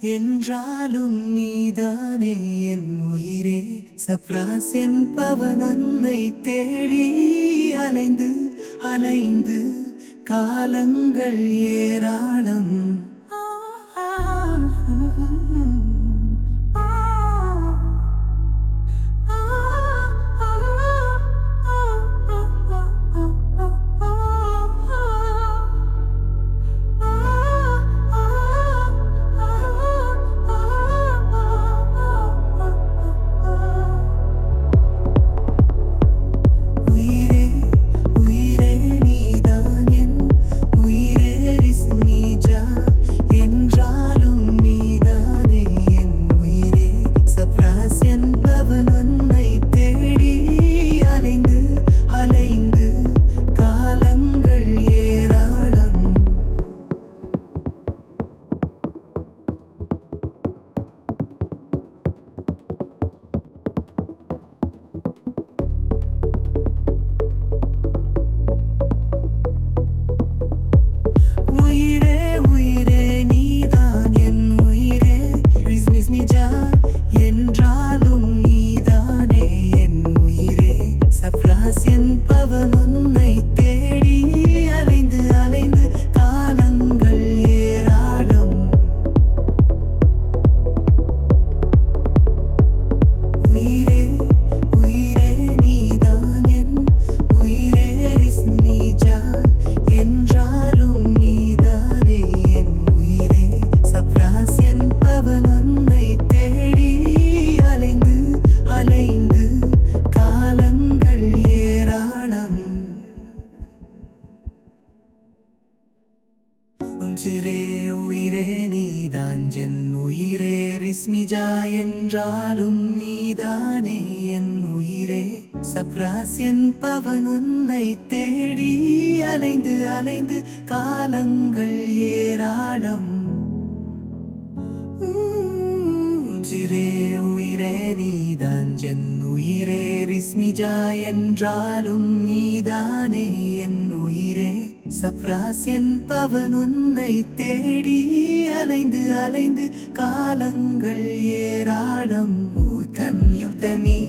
என்றாலும் நீதானே என் உயிரே சப்ராஸ் என்பவன் உன்னை தேடி அலைந்து அலைந்து காலங்கள் ஏராளம் உயிரே உயிரே நீதான் என் உயிரே ரிஸ்மிஜா என்றாலும் நீதானே என் உயிரே சப்ராஸ் என்பவன் உன்னை தேடி அலைந்து அலைந்து காலங்கள் ஏராளம் உயிரே உயிரே நீதான் என் உயிரே ரிஸ்மிஸ் நிஜா என்றாலும் நீதானே என் உயிரே சப்ராஸ் என்பவன் உன்னை தேடி அலைந்து அலைந்து காலங்கள் ஏராளம் உயிரே உயிரே நீதான் என் உயிரே ரிஸ்மிஜா என்றாலும் நீதானே என் உயிரே சப்ராஸ் என்பவன் உன்னை தேடி அலைந்து அலைந்து காலங்கள் ஏராளம் உஞ்சிரே உயிரே நீதான் என் உயிரே ரிஸ்மிஜா என்றாலும் நீதானே என் உயிரே சப்ராஸ் என்பவன் உன்னை தேடி அலைந்து அலைந்து காலங்கள் ஏராளம் உஞ்சிரே உயிரே நீதான் என் உயிரே ரிஸ்மிஜா என்றாலும் நீதானே என் உயிரே சப்ராஸ் என்பவன் உன்னை தேடி அலைந்து அலைந்து காலங்கள் ஏராளம் தன்யுத்தனி